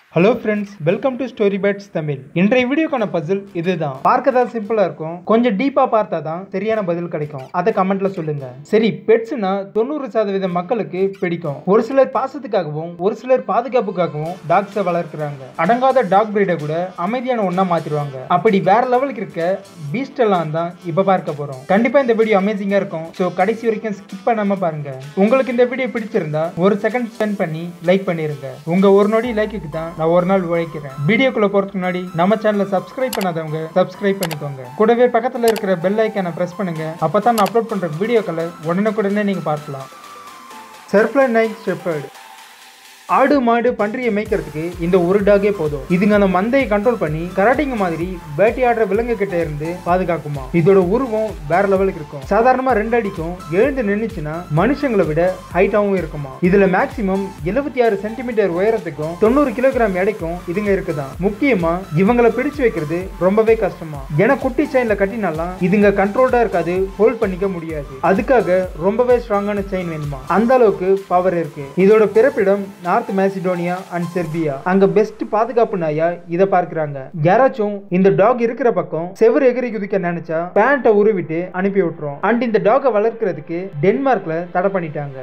hello friends welcome to story pets Tamil இன்றைய வீடியோக்கான பசில் இதுதான் பார்க்க தான் சிம்பிளா இருக்கும் கொஞ்சம் டீப்பா பார்த்தா தான் சரியான பதில் கிடைக்கும் அதை கமெண்ட்ல சொல்லுங்க சரி பெட்ஸ்னா தொண்ணூறு சதவீத மக்களுக்கு பிடிக்கும் ஒரு சிலர் பாசத்துக்காகவும் ஒரு சிலர் பாதுகாப்புக்காகவும் டாக்ஸை வளர்க்குறாங்க அடங்காத டாக் பிரீடை கூட அமைதியான ஒண்ணா மாத்திருவாங்க அப்படி வேற லெவலுக்கு இருக்க பீஸ்ட் எல்லாம் தான் இப்ப பார்க்க போறோம் கண்டிப்பா இந்த வீடியோ அமேசிங்கா இருக்கும் ஸோ கடைசி வரைக்கும் ஸ்கிப் பண்ணாம பாருங்க உங்களுக்கு இந்த வீடியோ பிடிச்சிருந்தா ஒரு செகண்ட் ஸ்பெண்ட் பண்ணி லைக் பண்ணிருங்க உங்க ஒரு நொடி லைக்குக்கு தான் நான் ஒரு நாள் உழைக்கிறேன் வீடியோக்குள்ள போறதுக்கு முன்னாடி நம்ம சேனலை சப்ஸ்கிரைப் பண்ணாதவங்க சப்ஸ்கிரைப் பண்ணிக்கோங்க கூடவே பக்கத்துல இருக்கிற பெல் ஐக்கானை பிரஸ் பண்ணுங்க அப்பதான் நான் அப்லோட் பண்ற வீடியோக்களை உடனுக்குடனே நீங்க பார்க்கலாம் சர்ப்ளை நைட் ஷெப்பர்டு ஆடு மாடு பன்றியை மேய்க்கிறதுக்கு இந்த ஒரு டாகே போதும் இதுங்க அந்த மந்தையை கண்ட்ரோல் பண்ணி கராட்டிங்க மாதிரி வேட்டையாடுற விலங்கு கிட்ட இருந்து பாதுகாக்குமா இதோட உருவம் வேற லெவலுக்கு இருக்கும் சாதாரணமா ரெண்டு அடிக்கும் எழுந்து நின்னுச்சுன்னா மனுஷங்களை விட ஹைட்டாவும் இருக்குமா இதுல மேக்சிமம் எழுபத்தி ஆறு சென்டிமீட்டர் உயரத்துக்கும் தொண்ணூறு கிலோகிராம் எடைக்கும் இதுங்க இருக்குதான் முக்கியமா இவங்களை பிடிச்சு வைக்கிறது ரொம்பவே கஷ்டமா ஏன்னா குட்டி செயின்ல கட்டினாலாம் இதுங்க கண்ட்ரோல்டா இருக்காது ஹோல்ட் பண்ணிக்க முடியாது அதுக்காக ரொம்பவே ஸ்ட்ராங்கான செயின் வேணுமா அந்த அளவுக்கு பவர் இருக்கு இதோட பிறப்பிடம் நார்த் மேசிடோனியா அண்ட் செர்பியா அங்க பெஸ்ட் பாதுகாப்பு நாயா இதை பார்க்கறாங்க யாராச்சும் இந்த டாக் இருக்கிற பக்கம் செவ்வறு எகிரி குதிக்க நினைச்சா பேண்ட்டை உருவிட்டு அனுப்பி விட்டுரும் அண்ட் இந்த டாகை வளர்க்கறதுக்கு டென்மார்க்ல தடை பண்ணிட்டாங்க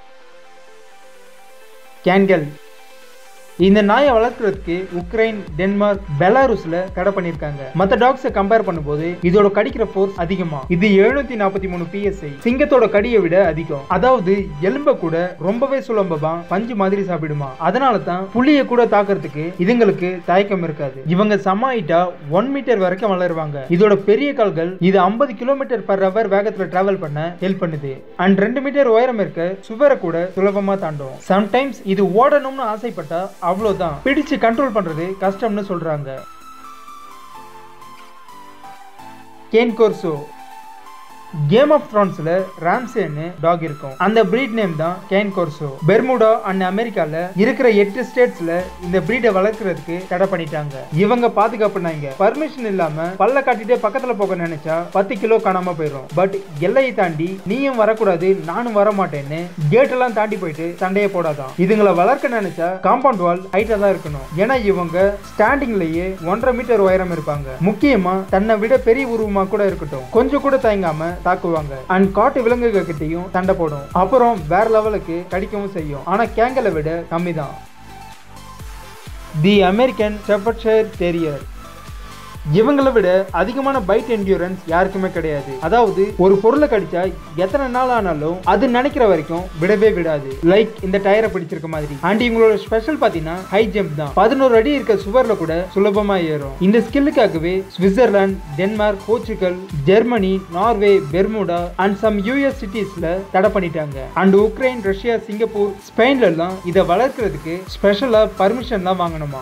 கேன்கல் இந்த நாயை வளர்க்கறதுக்கு உக்ரைன் டென்மார்க் பெலாருஸ்ல தடை பண்ணிருக்காங்க மத்த டாக்ஸை கம்பேர் பண்ணும்போது இதோட கடிக்கிற ஃபோர்ஸ் அதிகமா இது எழுநூத்தி நாற்பத்தி மூணு பிஎஸ்ஐ சிங்கத்தோட கடியை விட அதிகம் அதாவது எலும்ப கூட ரொம்பவே சுலபமா பஞ்சு மாதிரி சாப்பிடுமா அதனால தான் புளிய கூட தாக்குறதுக்கு இதுங்களுக்கு தயக்கம் இருக்காது இவங்க சமாயிட்டா ஒன் மீட்டர் வரைக்கும் வளருவாங்க இதோட பெரிய கால்கள் இது ஐம்பது கிலோமீட்டர் பர் ஹவர் வேகத்துல டிராவல் பண்ண ஹெல்ப் பண்ணுது அண்ட் ரெண்டு மீட்டர் உயரம் இருக்க சுவரை கூட சுலபமா தாண்டும் சம்டைம்ஸ் இது ஓடணும்னு ஆசைப்பட்டா அவ்வளவுதான் பிடிச்சு கண்ட்ரோல் பண்றது கஷ்டம்னு சொல்றாங்க கேன் கோர்சோ கேம் ஆஃப் த்ரான்ஸ்ல ராம்சேன்னு டாக் இருக்கும் அந்த பிரீட் நேம் தான் கேன் கோர்சோ பெர்முடா அண்ட் அமெரிக்கால இருக்கிற எட்டு ஸ்டேட்ஸ்ல இந்த பிரீடை வளர்க்கறதுக்கு தடை பண்ணிட்டாங்க இவங்க பாதுகாப்புனாங்க பர்மிஷன் இல்லாம பல்ல காட்டிட்டே பக்கத்துல போக நினைச்சா பத்து கிலோ காணாம போயிடும் பட் எல்லையை தாண்டி நீயும் வரக்கூடாது நானும் வர மாட்டேன்னு கேட் எல்லாம் தாண்டி போயிட்டு சண்டையை போடாதான் இதுங்களை வளர்க்க நினைச்சா காம்பவுண்ட் வால் ஹைட்டா தான் இருக்கணும் ஏன்னா இவங்க ஸ்டாண்டிங்லயே ஒன்றரை மீட்டர் உயரம் இருப்பாங்க முக்கியமா தன்னை விட பெரிய உருவமா கூட இருக்கட்டும் கொஞ்சம் கூட தயங்காம தாக்குவாங்க அண்ட் காட்டு விலங்குகள் கிட்டையும் சண்டை போடும் அப்புறம் வேற லெவலுக்கு கடிக்கவும் செய்யும் ஆனா கேங்கலை விட கம்மி தான் தி அமெரிக்கன் ஷெப்பர்ட்ஷயர் டெரியர் இவங்களை விட அதிகமான பைட் என்டியூரன்ஸ் யாருக்குமே கிடையாது அதாவது ஒரு பொருளை கடிச்சா எத்தனை நாள் ஆனாலும் அது நினைக்கிற வரைக்கும் விடவே விடாது லைக் இந்த டயரை பிடிச்சிருக்க மாதிரி அண்ட் இவங்களோட ஸ்பெஷல் பாத்தீங்கன்னா ஹை ஜம்ப் தான் பதினோரு அடி இருக்க சுவர்ல கூட சுலபமா ஏறும் இந்த ஸ்கில்லுக்காகவே Switzerland Denmark Portugal Germany Norway Bermuda and some US சிட்டிஸ்ல தடை பண்ணிட்டாங்க அண்ட் உக்ரைன் ரஷ்யா சிங்கப்பூர் ஸ்பெயின்ல எல்லாம் இதை வளர்க்கறதுக்கு ஸ்பெஷலா பர்மிஷன்லாம் வாங்கணுமா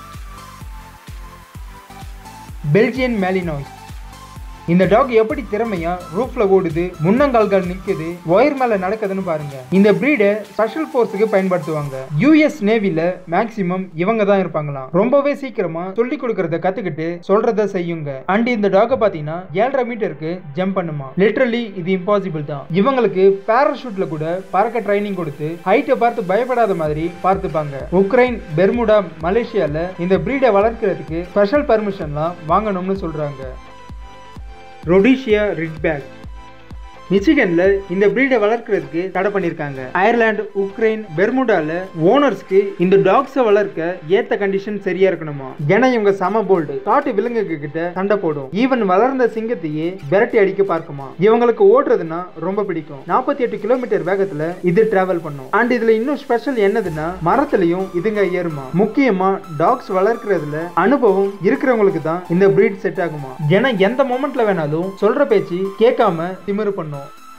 பெல்ஜியன் மேலினாய்ஸ் இந்த டாக் எப்படி திறமையா ரூஃப்ல ஓடுது முன்னங்கால்கள் நிக்குது ஒயர் மேல நடக்குதுன்னு பாருங்க இந்த பிரீடை ஸ்பெஷல் போர்ஸுக்கு பயன்படுத்துவாங்க யூஎஸ் நேவில மேக்சிமம் இவங்க தான் இருப்பாங்களாம் ரொம்பவே சீக்கிரமா சொல்லி கொடுக்கறத கத்துக்கிட்டு சொல்றத செய்யுங்க அண்ட் இந்த டாக பாத்தீங்கன்னா ஏழரை மீட்டருக்கு ஜம்ப் பண்ணுமா லிட்டரலி இது இம்பாசிபிள் தான் இவங்களுக்கு பேராஷூட்ல கூட பறக்க ட்ரைனிங் கொடுத்து ஹைட்டை பார்த்து பயப்படாத மாதிரி பார்த்துப்பாங்க உக்ரைன் பெர்முடா மலேசியால இந்த பிரீடை வளர்க்கறதுக்கு ஸ்பெஷல் பர்மிஷன்லாம் வாங்கணும்னு சொல்றாங்க ரொடிஷியா ரிட்பேக் மிச்சிகன்ல இந்த பிரீடை வளர்க்கறதுக்கு தடை பண்ணிருக்காங்க அயர்லாந்து உக்ரைன் பெர்முடால ஓனர்ஸ்க்கு இந்த டாக்ஸை வளர்க்க ஏத்த கண்டிஷன் சரியா இருக்கணுமா ஏன்னா இவங்க சம போல்டு காட்டு விலங்குக்கு கிட்ட சண்டை போடும் ஈவன் வளர்ந்த சிங்கத்தையே விரட்டி அடிக்க பார்க்குமா இவங்களுக்கு ஓடுறதுன்னா ரொம்ப பிடிக்கும் நாற்பத்தி எட்டு கிலோமீட்டர் வேகத்துல இது டிராவல் பண்ணும் அண்ட் இதுல இன்னும் ஸ்பெஷல் என்னதுன்னா மரத்துலயும் இதுங்க ஏறுமா முக்கியமா டாக்ஸ் வளர்க்கறதுல அனுபவம் இருக்கிறவங்களுக்கு தான் இந்த பிரீட் செட் ஆகுமா ஏன்னா எந்த மொமெண்ட்ல வேணாலும் சொல்ற பேச்சு கேட்காம திமிரு பண்ணும்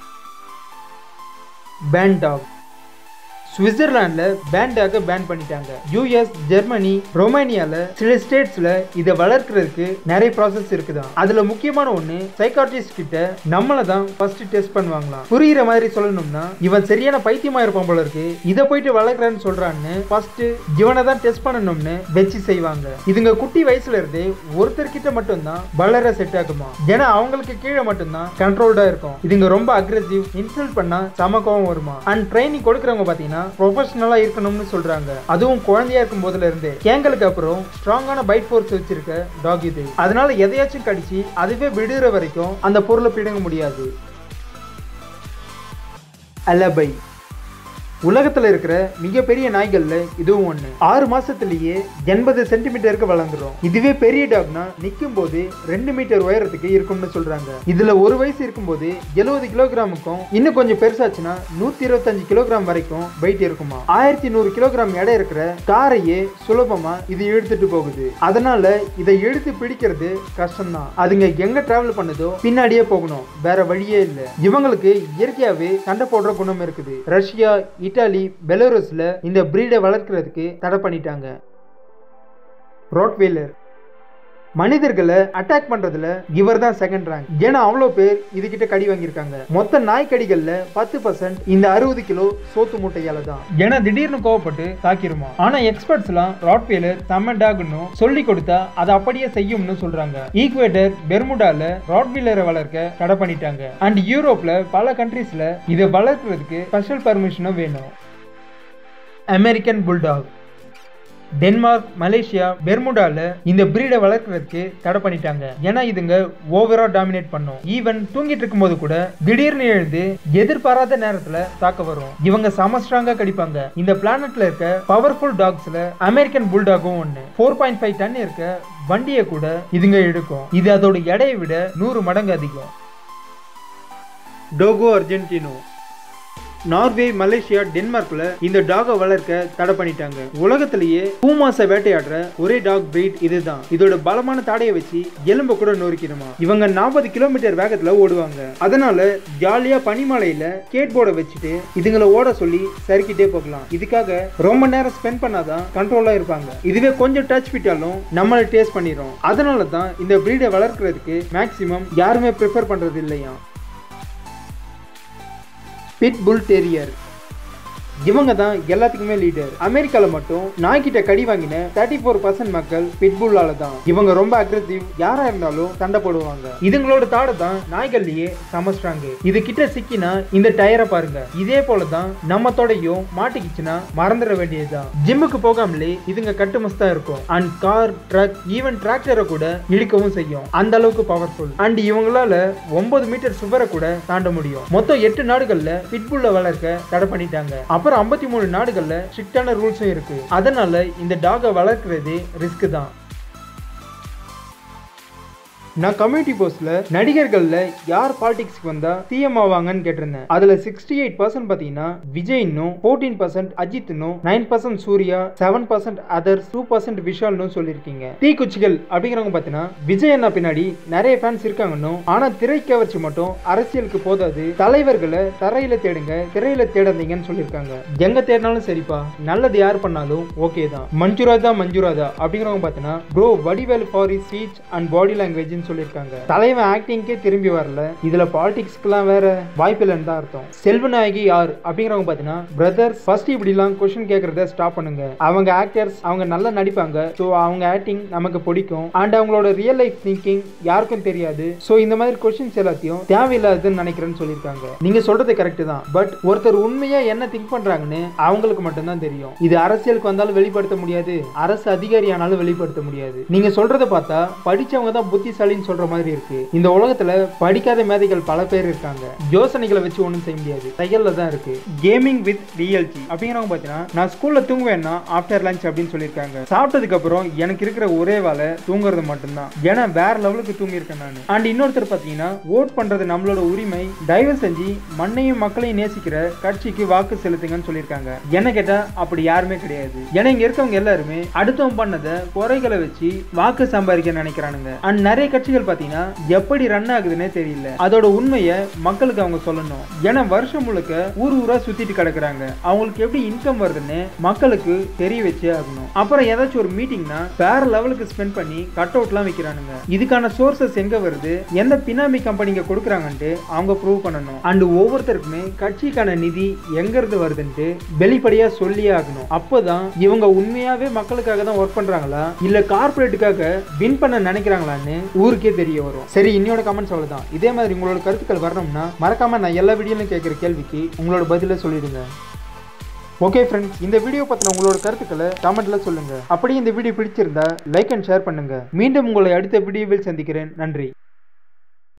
பேன் டாக் சுவிட்சர்லாண்டில் பேண்டாக பேன் பண்ணிட்டாங்க யூஎஸ் ஜெர்மனி ரொமேனியால சில ஸ்டேட்ஸ்ல இதை வளர்க்கறதுக்கு நிறைய ப்ராசஸ் இருக்குதான் அதுல முக்கியமான ஒண்ணு சைக்காட்ரிஸ்ட் கிட்ட நம்மளை தான் ஃபர்ஸ்ட் டெஸ்ட் பண்ணுவாங்களாம் புரியுற மாதிரி சொல்லணும்னா இவன் சரியான பைத்தியமா இருப்பான் போல இருக்கு இதை போயிட்டு வளர்க்குறேன்னு சொல்றான்னு ஃபர்ஸ்ட் இவனை தான் டெஸ்ட் பண்ணணும்னு வச்சு செய்வாங்க இதுங்க குட்டி வயசுல இருந்தே ஒருத்தர் கிட்ட மட்டும்தான் வளர செட் ஆகுமா ஏன்னா அவங்களுக்கு கீழே மட்டும்தான் கண்ட்ரோல்டா இருக்கும் இதுங்க ரொம்ப அக்ரெசிவ் இன்சல்ட் பண்ணா சம கோவம் வருமா அண்ட் ட்ரைனிங் கொடுக்கறவங்க பாத்தீங்கன்னா ப்ரொஃபஷனலா இருக்கணும்னு சொல்றாங்க அதுவும் குழந்தையா இருக்கும் போதுல இருந்தே கேங்கலுக்கு அப்புறம் ஸ்ட்ராங்கான பைட் ஃபோர்ஸ் வச்சிருக்க டாக் இது அதனால எதையாச்சும் கடிச்சு அதுவே விடுற வரைக்கும் அந்த பொருளை பிடுங்க முடியாது அலபை உலகத்துல இருக்கிற மிகப்பெரிய நாய்கள்ல இதுவும் ஒண்ணு ஆறு மாசத்திலேயே எண்பது சென்டிமீட்டருக்கு வளர்ந்துரும் இதுவே பெரிய டாக்னா நிக்கும் போது ரெண்டு மீட்டர் உயரத்துக்கு இருக்கும்னு சொல்றாங்க இதுல ஒரு வயசு இருக்கும்போது எழுபது கிலோகிராமுக்கும் இன்னும் கொஞ்சம் பெருசாச்சுன்னா நூத்தி இருபத்தஞ்சு கிலோகிராம் வரைக்கும் வெயிட் இருக்குமா ஆயிரத்தி நூறு கிலோகிராம் எடை இருக்கிற காரையே சுலபமா இது இழுத்துட்டு போகுது அதனால இதை இழுத்து பிடிக்கிறது கஷ்டம்தான் அதுங்க எங்க டிராவல் பண்ணுதோ பின்னாடியே போகணும் வேற வழியே இல்லை இவங்களுக்கு இயற்கையாவே சண்டை போடுற குணம் இருக்குது ரஷ்யா இட்டாலி பெலோரஸ்ல இந்த பிரீடை வளர்க்கறதுக்கு தடை பண்ணிட்டாங்க ரோட்வீலர் மனிதர்களை அட்டாக் பண்றதுல இவர் தான் செகண்ட் ரேங்க் ஏன்னா அவ்வளோ பேர் இதுகிட்ட கடி வாங்கியிருக்காங்க மொத்த நாய் கடிகள்ல பத்து பர்சன்ட் இந்த அறுபது கிலோ சோத்து மூட்டையால தான் ஏன்னா திடீர்னு கோவப்பட்டு தாக்கிருமா ஆனா எக்ஸ்பர்ட்ஸ் எல்லாம் ராட்வீலர் செம்ம டாக்னு சொல்லி கொடுத்தா அதை அப்படியே செய்யும்னு சொல்றாங்க ஈக்குவேட்டர் பெர்முடால ராட்வீலரை வளர்க்க தடை பண்ணிட்டாங்க அண்ட் யூரோப்ல பல கண்ட்ரீஸ்ல இதை வளர்க்கறதுக்கு ஸ்பெஷல் பர்மிஷனும் வேணும் அமெரிக்கன் புல்டாக் டென்மார்க் மலேசியா பெர்முடால இந்த பிரீடை வளர்க்கறதுக்கு தடை பண்ணிட்டாங்க ஏன்னா இதுங்க ஓவரா டாமினேட் பண்ணும் ஈவன் தூங்கிட்டு இருக்கும்போது கூட திடீர்னு எழுந்து எதிர்பாராத நேரத்துல தாக்க வரும் இவங்க செம ஸ்ட்ராங்கா கடிப்பாங்க இந்த பிளானட்ல இருக்க பவர்ஃபுல் டாக்ஸ்ல அமெரிக்கன் புல்டாகும் ஒன்னு ஃபோர் பாயிண்ட் ஃபைவ் டன் இருக்க வண்டியை கூட இதுங்க எடுக்கும் இது அதோட எடையை விட நூறு மடங்கு அதிகம் டோகோ அர்ஜென்டினோ நார்வே மலேசியா டென்மார்க்ல இந்த டாகை வளர்க்க தடை பண்ணிட்டாங்க உலகத்திலேயே பூமாசை வேட்டையாடுற ஒரே டாக் பிரீட் இதுதான் இதோட பலமான தாடையை வச்சு எலும்ப கூட நொறுக்கிடுமா இவங்க நாற்பது கிலோமீட்டர் வேகத்துல ஓடுவாங்க அதனால ஜாலியா பனிமலையில ஸ்கேட் போர்டை வச்சுட்டு இதுங்களை ஓட சொல்லி சறுக்கிட்டே போகலாம் இதுக்காக ரொம்ப நேரம் ஸ்பெண்ட் பண்ணாதான் கண்ட்ரோலா இருப்பாங்க இதுவே கொஞ்சம் டச் விட்டாலும் நம்மளை டேஸ்ட் பண்ணிடும் அதனால தான் இந்த பிரீடை வளர்க்கறதுக்கு மேக்சிமம் யாருமே ப்ரிஃபர் பண்றது இல்லையா பிட் புல் டெரியர் இவங்க தான் எல்லாத்துக்குமே லீடர் அமெரிக்கால மட்டும் நாய்கிட்ட கடி வாங்கின தேர்ட்டி ஃபோர் பர்சன்ட் மக்கள் பிட்புல்லால தான் இவங்க ரொம்ப அக்ரெசிவ் யாரா இருந்தாலும் சண்டை போடுவாங்க இதுங்களோட தாடை தான் நாய்கள்லயே செம ஸ்ட்ராங் இது கிட்ட சிக்கினா இந்த டயரை பாருங்க இதே போல தான் நம்ம தொடையும் மாட்டிக்கிச்சுன்னா மறந்துட வேண்டியதுதான் ஜிம்முக்கு போகாமலே இதுங்க கட்டுமஸ்தா இருக்கும் அண்ட் கார் ட்ரக் ஈவன் டிராக்டரை கூட இழுக்கவும் செய்யும் அந்த அளவுக்கு பவர்ஃபுல் அண்ட் இவங்களால ஒன்பது மீட்டர் சுவரை கூட தாண்ட முடியும் மொத்தம் எட்டு நாடுகள்ல பிட்புல்ல வளர்க்க தடை பண்ணிட்டாங்க அப்புறம் ஐம்பத்தி மூணு நாடுகள்ல ஸ்ட்ரிக்டான ரூல்ஸும் இருக்கு அதனால இந்த டாகை வளர்க்கறதே ரிஸ்க் தான் நான் கம்யூனிட்டி போஸ்ட்ல நடிகர்கள்ல யார் பாலிடிக்ஸ்க்கு வந்தா சிஎம் ஆவாங்கன்னு கேட்டிருந்தேன் அதுல சிக்ஸ்டி எயிட் பர்சன்ட் பாத்தீங்கன்னா விஜய்னும் ஃபோர்டீன் பர்சன்ட் அஜித்னும் nine percent Suriya seven percent others two percent விஷால்னு சொல்லியிருக்கீங்க தீக்குச்சிகள் அப்படிங்கிறவங்க பாத்தீங்கன்னா விஜய் அண்ணா பின்னாடி நிறைய ஃபேன்ஸ் இருக்காங்கன்னு ஆனா திரைக்கவர்ச்சி மட்டும் அரசியலுக்கு போதாது தலைவர்களை தரையில தேடுங்க திரையில தேடாதீங்கன்னு சொல்லியிருக்காங்க எங்க தேடினாலும் சரிப்பா நல்லது யார் பண்ணாலும் ஓகே தான் மஞ்சுராதா மஞ்சுராதா அப்படிங்கிறவங்க பாத்தீங்கன்னா bro Vadivel for is speech and body language சொல்லியிருக்காங்க தலைவன் ஆக்டிங்க்கே திரும்பி வரல இதுல பாலிடிக்ஸ்க்குலாம் வேற வாய்ப்பு இல்லைன்னு தான் அர்த்தம் செல்வநாயகி யார் அப்படிங்கிறவங்க பாத்தீங்கன்னா பிரதர்ஸ் ஃபர்ஸ்ட் இப்படிலாம் கொஸ்டின் கேட்கறத ஸ்டாப் பண்ணுங்க அவங்க ஆக்டர்ஸ் அவங்க நல்லா நடிப்பாங்க ஸோ அவங்க ஆக்டிங் நமக்கு பிடிக்கும் அண்ட் அவங்களோட ரியல் லைஃப் திங்கிங் யாருக்கும் தெரியாது ஸோ இந்த மாதிரி கொஸ்டின்ஸ் எல்லாத்தையும் தேவையில்லாதுன்னு நினைக்கிறேன்னு சொல்லியிருக்காங்க நீங்க சொல்றது கரெக்ட் தான் பட் ஒருத்தர் உண்மையா என்ன திங்க் பண்றாங்கன்னு அவங்களுக்கு மட்டும்தான் தெரியும் இது அரசியலுக்கு வந்தாலும் வெளிப்படுத்த முடியாது அரசு அதிகாரியானாலும் வெளிப்படுத்த முடியாது நீங்க சொல்றதை பார்த்தா படிச்சவங்க தான் புத்திசாலின்னு சொல்ற மாதிரி இருக்கு இந்த உலகத்துல படிக்காத மேதைகள் பல பேர் இருக்காங்க யோசனைகளை வச்சு ஒன்றும் செய்ய முடியாது தையல்ல தான் இருக்கு கேமிங் வித் ரியல்டி அப்படிங்கிறவங்க பார்த்தீங்கன்னா நான் ஸ்கூல்ல தூங்குவேன்னா ஆஃப்டர் லஞ்ச் அப்படின்னு சொல்லியிருக்காங்க சாப்பிட்டதுக்கு அப்புறம் எனக்கு இருக்கிற ஒரே வேலை தூங்குறது மட்டும்தான் ஏன்னா வேற லெவலுக்கு தூங்கியிருக்கேன் நான் அண்ட் இன்னொருத்தர் பார்த்தீங்கன்னா ஓட் பண்றது நம்மளோட உரிமை தயவு செஞ்சு மண்ணையும் மக்களையும் நேசிக்கிற கட்சிக்கு வாக்கு செலுத்துங்கன்னு சொல்லியிருக்காங்க என்ன கேட்டா அப்படி யாருமே கிடையாது ஏன்னா இங்க இருக்கவங்க எல்லாருமே அடுத்தவன் பண்ணதை குறைகளை வச்சு வாக்கு சம்பாதிக்க நினைக்கிறானுங்க அண்ட் நிறைய கட்சிகள் பார்த்தீங்கன்னா எப்படி ரன் ஆகுதுன்னே தெரியல அதோட உண்மையை மக்களுக்கு அவங்க சொல்லணும் ஏன்னா வருஷம் முழுக்க ஊர் ஊரா சுத்திட்டு கிடக்குறாங்க அவங்களுக்கு எப்படி இன்கம் வருதுன்னு மக்களுக்கு தெரிய வச்சே ஆகணும் அப்புறம் ஏதாச்சும் ஒரு மீட்டிங்னா வேற லெவலுக்கு ஸ்பெண்ட் பண்ணி கட் அவுட்லாம் வைக்கிறானுங்க இதுக்கான சோர்சஸ் எங்க வருது எந்த பினாமி கம்பெனிங்க கொடுக்குறாங்கன்ட்டு அவங்க ப்ரூவ் பண்ணணும் அண்ட் ஒவ்வொருத்தருக்குமே கட்சிக்கான நிதி எங்க இருந்து வருதுன்ட்டு வெளிப்படையா சொல்லியே ஆகணும் அப்போதான் இவங்க உண்மையாவே மக்களுக்காக தான் ஒர்க் பண்றாங்களா இல்ல கார்பரேட்டுக்காக வின் பண்ண நினைக்கிறாங்களான்னு ஊருக்கே தெரிய வரும் சரி இன்னையோட கமெண்ட்ஸ் அவ்வளவுதான் இதே மாதிரி உங்களோட கருத்துக்கள் வரணும்னா மறக்காம நான் எல்லா வீடியோலையும் கேட்குற கேள்விக்கு உங்களோட பதிலை சொல்லிடுங்க ஓகே ஃப்ரெண்ட்ஸ் இந்த வீடியோ பற்றின உங்களோட கருத்துக்களை கமெண்ட்ல சொல்லுங்க அப்படியே இந்த வீடியோ பிடிச்சிருந்தா லைக் அண்ட் ஷேர் பண்ணுங்க மீண்டும் உங்களை அடுத்த வீடியோவில் சந்திக்கிறேன் நன்றி